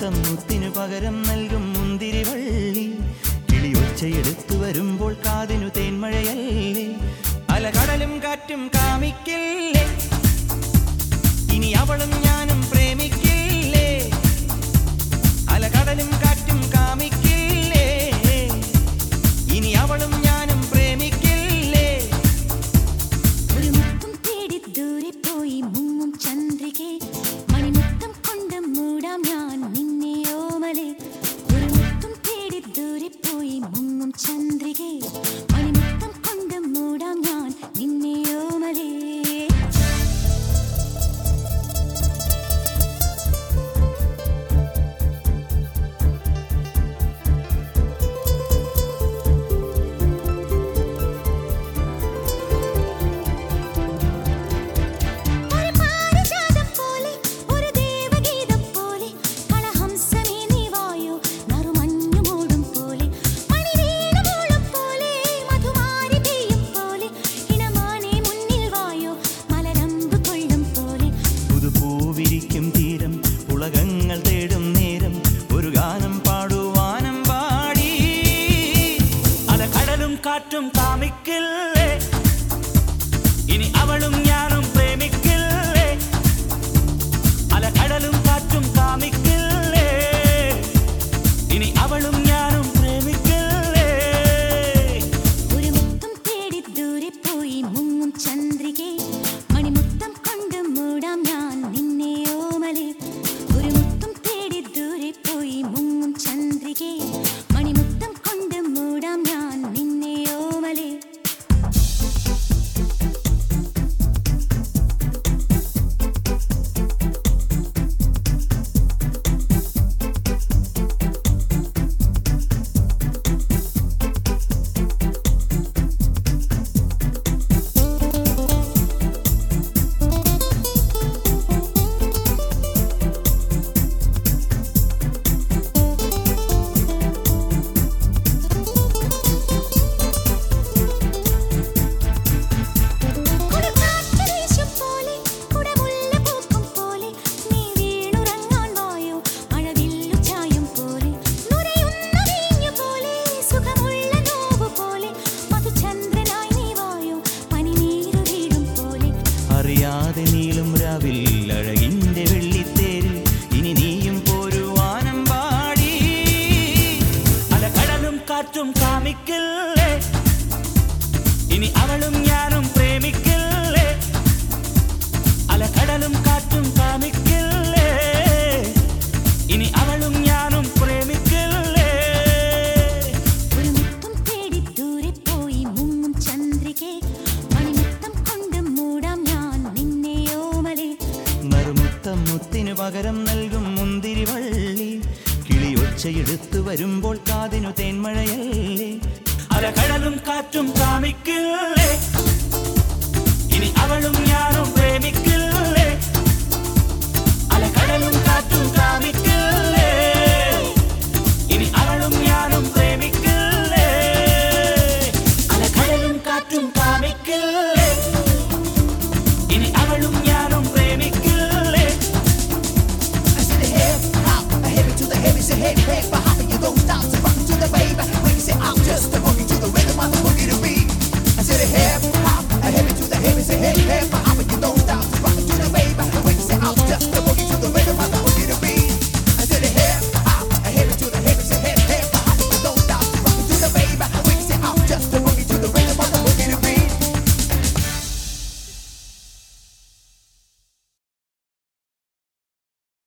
മണിമുത്തം മുത്തിനു പകരം നൽകും മുന്തിരിവള്ളി കിളി ഒച്ചയെടുത്തു വരുമ്പോൾ കാതിനു തേന്മഴയല്ലേ അലകടലും കാറ്റും കാമിക്കില്ലേ ഇനി അവളും ഞാനും പ്രേമിക്കില്ലേ അലകടലും കാറ്റും കാമിക്കില്ലേ ഇനി അവളും ഞാനും പ്രേമിക്കില്ലേ ഒരു മുത്തം തേടി ദൂരെ പോയി മുങ്ങും ചന്ദ്രികെ മണിമുത്തം കൊണ്ട് മൂടാം ഞാൻ നിന്നെ ഓമലെ ഒരു മുത്തം തേടി ദൂരെ പോയി മുങ്ങും ചന്ദ്രികെ മണിമുത്തം കൊണ്ട് മൂടാം ഞാൻ നിന്നെ ഓമലേ ഒരു പാരിജാതം പോലെ ഒരു ദേവഗീതം പോലെ കളഹംസമേ നീ വായോ നറുമഞ്ഞു മൂടും പോലെ മണിവീണമൂളം പോലെ മധുമാരി പെയ്യും പോലെ ഇണമാനെ മുന്നിൽ വായോ മലരമ്പ് കൊള്ളും പോലെ പുതുപൂവിരിക്കും തീരം ഉലകങ്ങൾ തേടും നേരം ഒരു ഗാനം പാടുവാനം പാടി അലകടലും കാറ്റും കാമിക്കില്ലേ ഇനി അവളും ഞാനും പ്രേമിക്കില്ലേ അലകടലും കാറ്റും കാമിക്കില്ലേ ഇനി അവളും ഞാനും പ്രേമിക്കില്ലേ ഒരു മുത്തം തേടി ദൂരെ പോയി മുങ്ങും ചന്ദ്രികെ മണിമുത്തം കൊണ്ട് മൂടാം ഞാൻ നിന്നെ ഓമലെ ഒരു മുത്തം തേടി ദൂരെ പോയി മുങ്ങും ചന്ദ്രികെ മണിമുത്തം കൊണ്ട് മൂടാം ഞാൻ നിന്നെ ഓമലെ കുളിർക്കാറ്റ് വീശും പോലെ, കുടമുല്ല പൂക്കും പോലെ, നീ വീണുറങ്ങാൻ വായോ, മഴവില്ലു ചായും പോലെ, നുരയുന്ന വീഞ്ഞു പോലെ, സുഖമുള്ള നോവു പോലെ, മധുചന്ദ്രനായി നീ വായോ, പനിനീരു വീഴും പോലെ അറിയാതെ നീളും രാവിൽ അഴകിന്റെ വെള്ളിത്തേരിൽ ഇനി നീയും പോരുവാനം പാടി അലകടലും കാറ്റും കാമിക്കില്ലേ ഇനി അവളും ഞാനും പ്രേമിക്കില്ലേ അലകടലും കാറ്റും കാമിക്കില്ലേ ഇനി അവളും ഞാനും പ്രേമിക്കില്ലേ ഒരു മുത്തം തേടി ദൂരെ പോയി മുങ്ങും ചന്ദ്രികെ മണിമുത്തം കൊണ്ട് മൂടാം ഞാൻ നിന്നെ ഓമലെ നറുമുത്തം മുത്തിനു പകരം നൽകും മുന്തിരിവള്ളി കിളി ഒച്ചയെടുത്തു വരുമ്പോൾ കാതിനു തേന്മഴയല്ലേ അലകടലും കാറ്റും കാമിക്കില്ലേ ഇനി അവളും ഞാനും പ്രേമിക്കില്ലേ അലകടലും കാറ്റും കാമിക്കില്ലേ ഇനി അവളും ഞാനും പ്രേമിക്കില്ലേ അലകടലും കാറ്റും കാമിക്കില്ലേ ഇനി അവളും ഞാനും പ്രേമിക്കില്ലേ I see the hip hop, a heavy to the heavy, say hip hip hop.